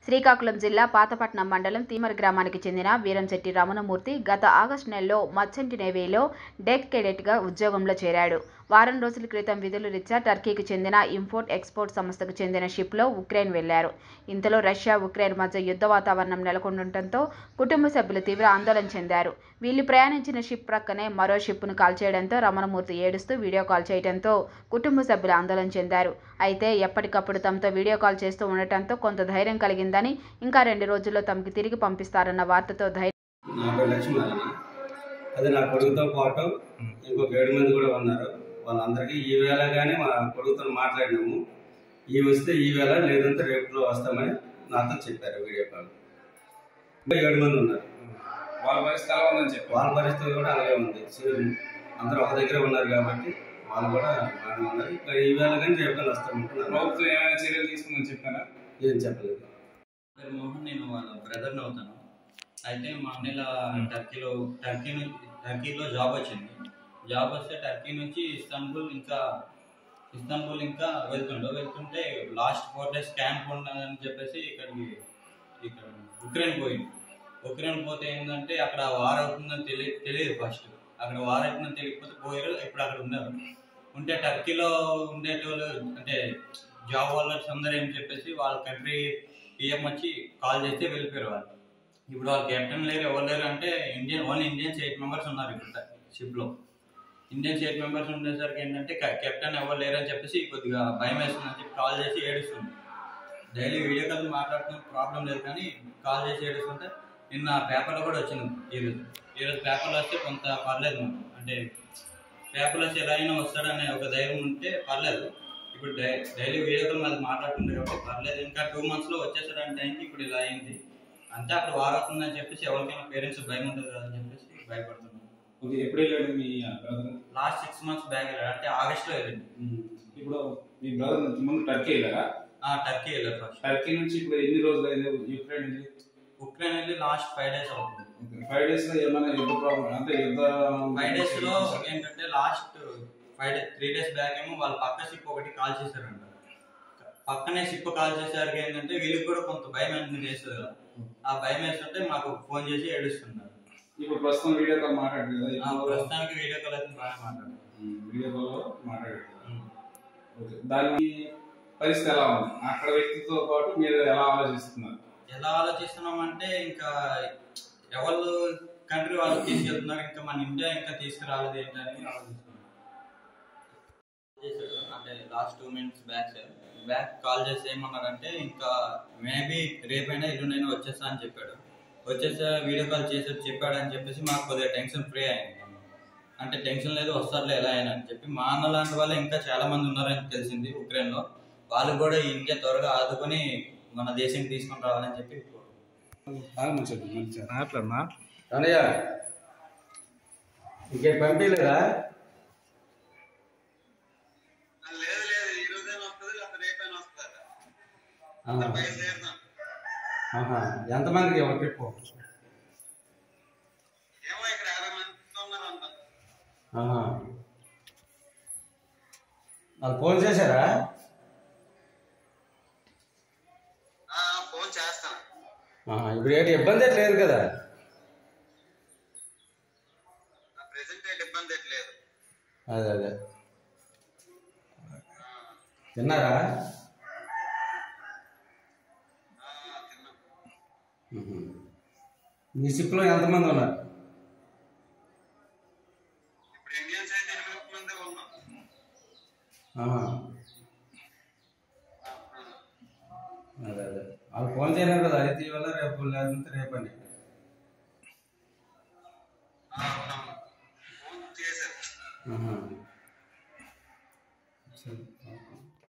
శ్రీకాకుళం జిల్లా పాతపట్నం మండలం తీమర గ్రామానికి చెందిన వీరంశెట్టి రమణమూర్తి గత ఆగస్టు నెలలో మర్చెంట్ నేవీలో డెక్ కెడెట్గా ఉద్యోగంలో చేరాడు వారం రోజుల క్రితం విధులు రీత్యా టర్కీకి చెందిన ఇంపోర్ట్ ఎక్స్పోర్ట్ సంస్థకు చెందిన షిప్లో ఉక్రెయిన్ వెళ్లారు ఇంతలో రష్యా ఉక్రెయిన్ మధ్య యుద్ధ వాతావరణం నెలకొండటంతో కుటుంబ సభ్యులు తీవ్ర ఆందోళన చెందారు వీళ్ళు ప్రయాణించిన షిప్ ప్రక్కనే మరో షిప్ను కాల్చేయడంతో రమణమూర్తి ఏడుస్తూ వీడియో కాల్ చేయడంతో కుటుంబ సభ్యులు ఆందోళన చెందారు అయితే ఎప్పటికప్పుడు తమతో వీడియో కాల్ చేస్తూ ఉండటంతో కొంత ధైర్యం కలిగిందని ఇంకా రెండు రోజుల్లో తమకి తిరిగి పంపిస్తారన్న వార్తతో ధైర్యం నా పేరు లక్ష్మీనారాయణ అది నా కొడుకుతో పాటు ఇంకొక ఏడు మంది కూడా ఉన్నారు వాళ్ళందరికీ ఈ వేళ కానీ మా కొడుకుతో మాట్లాడినాము ఈ వస్తే ఈ వేళ లేదంటే రేపులో వస్తామని నాతో చెప్పారు వీడియో కాల్ ఇంకా ఏడు మంది ఉన్నారు వాళ్ళ పరిస్థితి ఎలా ఉందని చెప్పి వాళ్ళ పరిస్థితి కూడా అలాగే ఉంది సేమ్ అందరూ ఒక దగ్గర ఉన్నారు కాబట్టి వాళ్ళు కూడా బాగానే ఉన్నారు ఇంకా ఈ వేళ కానీ రేపు కానీ వస్తామంటున్నారు ప్రభుత్వం ఏమైనా చర్యలు తీసుకుందని చెప్పారా ఏం చెప్పలేదు పేరు మోహన్ నేను వాళ్ళ బ్రదర్ని అవుతాను అయితే మా అన్నయ్య టర్కీలో టర్కీ నుంచి టర్కీలో జాబ్ వచ్చింది జాబ్ వస్తే టర్కీ నుంచి ఇస్తాన్బుల్ ఇంకా ఇస్తాన్బుల్ ఇంకా వెళ్తుండో వెళ్తుంటే లాస్ట్ ఫోర్ డేస్ క్యాంప్ ఉన్నదని చెప్పేసి ఇక్కడికి ఇక్కడ ఉక్రెయిన్ పోయింది ఉక్రెయిన్ పోతే ఏంటంటే అక్కడ వార్ అవుతుందని తెలియ తెలియదు ఫస్ట్ అక్కడ వార్ అవుతుందని తెలియకపోతే పోయారు ఇప్పుడు అక్కడ ఉన్నారు ఉంటే టర్కీలో ఉండేటోళ్ళు అంటే జాబ్ వాళ్ళకి అందరూ ఏం చెప్పేసి వాళ్ళ కంట్రీ పిఎం వచ్చి కాల్ చేస్తే వెళ్ళిపోయారు వాళ్ళు ఇప్పుడు వాళ్ళ కెప్టెన్ లేరు ఎవరు లేరు అంటే Indian only Indians eight members ఉన్నారు ఇప్పుడు షిప్లో ఇండియన్స్ ఎయిట్ మెంబర్స్ ఉండేసరికి ఏంటంటే కెప్టెన్ ఎవరు లేరు అని చెప్పేసి కొద్దిగా భయం వేస్తుందని చెప్పి కాల్ చేసి ఏడుస్తుంది డైలీ వీడియో కాల్ మాట్లాడుతున్న ప్రాబ్లం లేదు కానీ కాల్ చేసి ఏడుస్తుంటే నిన్న పేపర్లో కూడా వచ్చింది ఈరోజు ఈరోజు పేపర్లో వస్తే కొంత పర్లేదు మాకు అంటే పేపర్లో వచ్చి ఎలా అయినా వస్తాడనే ఒక ధైర్యం ఉంటే పర్లేదు ఇప్పుడు డై డైలీ వీడియో కాల్ మీద మాట్లాడుతుంది కాబట్టి పర్లేదు ఇంకా టూ మంత్స్లో వచ్చేసాడంటే అయింది ఇప్పుడు ఇలా అయింది అంతే అక్కడ వారవుతుందని చెప్పేసి ఎవరికైనా పేరెంట్స్ భయం ఉంటుంది కదా అని చెప్పేసి భయపడుతున్నాం ఓకే ఎప్పుడు వెళ్ళాడు మీ brother last six months back వెళ్ళాడు అంటే ఆగస్ట్లో వెళ్ళింది ఇప్పుడు మీ బ్రదర్ నుంచి ముందు టర్కీ వెళ్ళారా ఆ, టర్కీ వెళ్ళారు ఫస్ట్ టర్కీ నుంచి ఇప్పుడు ఎన్ని రోజులు అయింది యుక్రెయిన్ వెళ్ళి ఉక్రెయిన్ వెళ్ళి లాస్ట్ ఫైవ్ డేస్ అవుతుంది ఫైవ్ డేస్ లో ఏమైనా యుద్ధ ప్రాబ్లం అంటే యుద్ధ ఫైవ్ డేస్ లో ఏంటంటే last five days three days back ఏమో వాళ్ళ పక్క షిప్ ఒకటి కాల్ చేశారంట పక్కనే షిప్ కాల్ చేసేసరికి ఏంటంటే వీళ్ళకి కూడా కొంత భయం అనేది వేస్తుంది కదా ఆ భయం వేస్తుంటే మాకు ఫోన్ చేసి ఏడుస్తున్నారు ఇప్పుడు ప్రస్తుతం వీడియో కాల్ మాట్లాడారు కదా ఆ, ఇప్పుడు ప్రస్తుతానికి వీడియో కాల్ అయితే బాగా మాట్లాడారు వీడియో కాల్ మాట్లాడారు ఓకే దాని పరిస్థితి ఎలా ఉంది అక్కడ వ్యక్తితో పాటు మీరు ఎలా ఆలోచిస్తున్నారు ఎలా ఆలోచిస్తున్నాం అంటే ఇంకా ఎవరు కంట్రీ వాళ్ళు తీసుకెళ్తున్నారు ఇంకా మన ఇండియా ఇంకా తీసుకురాలేదు ఏంటని ఆలోచిస్తున్నాం చేశాడు అంటే last two minutes back sir back call చేసి ఏమన్నారంటే ఇంకా మేబీ రేపైనా ఎల్లుండైనా వచ్చేస్తా అని చెప్పాడు వచ్చేసా వీడియో కాల్ చేసి చెప్పాడు అని చెప్పేసి మాకు కొద్దిగా టెన్షన్ ఫ్రీ అయింది అంటే టెన్షన్ లేదు వస్తారులే ఎలా అయినా అని చెప్పి మా అన్న లాంటి వాళ్ళు ఇంకా చాలా మంది ఉన్నారని తెలిసింది ఉక్రెయిన్ లో వాళ్ళు కూడా ఈ ఇండియా త్వరగా ఆదుకొని మన దేశానికి తీసుకొని రావాలని చెప్పి మాట్లాడనా అనయ్య ఇంకేం పంపించలేదా లేదు లేదు ఈ రోజైనా వస్తుంది లేకపోతే రేపైనా వస్తుందట ఆహా. బయలుదేరుదాం ఆహా. ఎంతమందికి ఒక ట్రిప్ ఏమో ఇక్కడ యాభై మంది ఉన్నారు అంట ఆహా. వాళ్ళు ఫోన్ చేశారా ఆ, ఫోన్ చేస్తాను ఆహా. ఇప్పుడు ఏంటి ఇబ్బంది అయితే లేదు కదా ప్రెసెంట్ అయితే ఇబ్బంది అయితే లేదు అదే అదే తిన్నారా ఆ, తిన్నాం ఉహు. మీ షిప్లో ఎంతమంది ఉన్నారు ఇప్పుడు ఇండియన్స్ అయితే ఎనిమిది మంది ఉన్నాం ఆహా. అదే అదే వాళ్ళు ఫోన్ చేయలేరు కదా అయితే ఇవాళ రేపు లేదంటే రేపని ఆ, అవునవును ఫోన్ చేశారు ఆహా.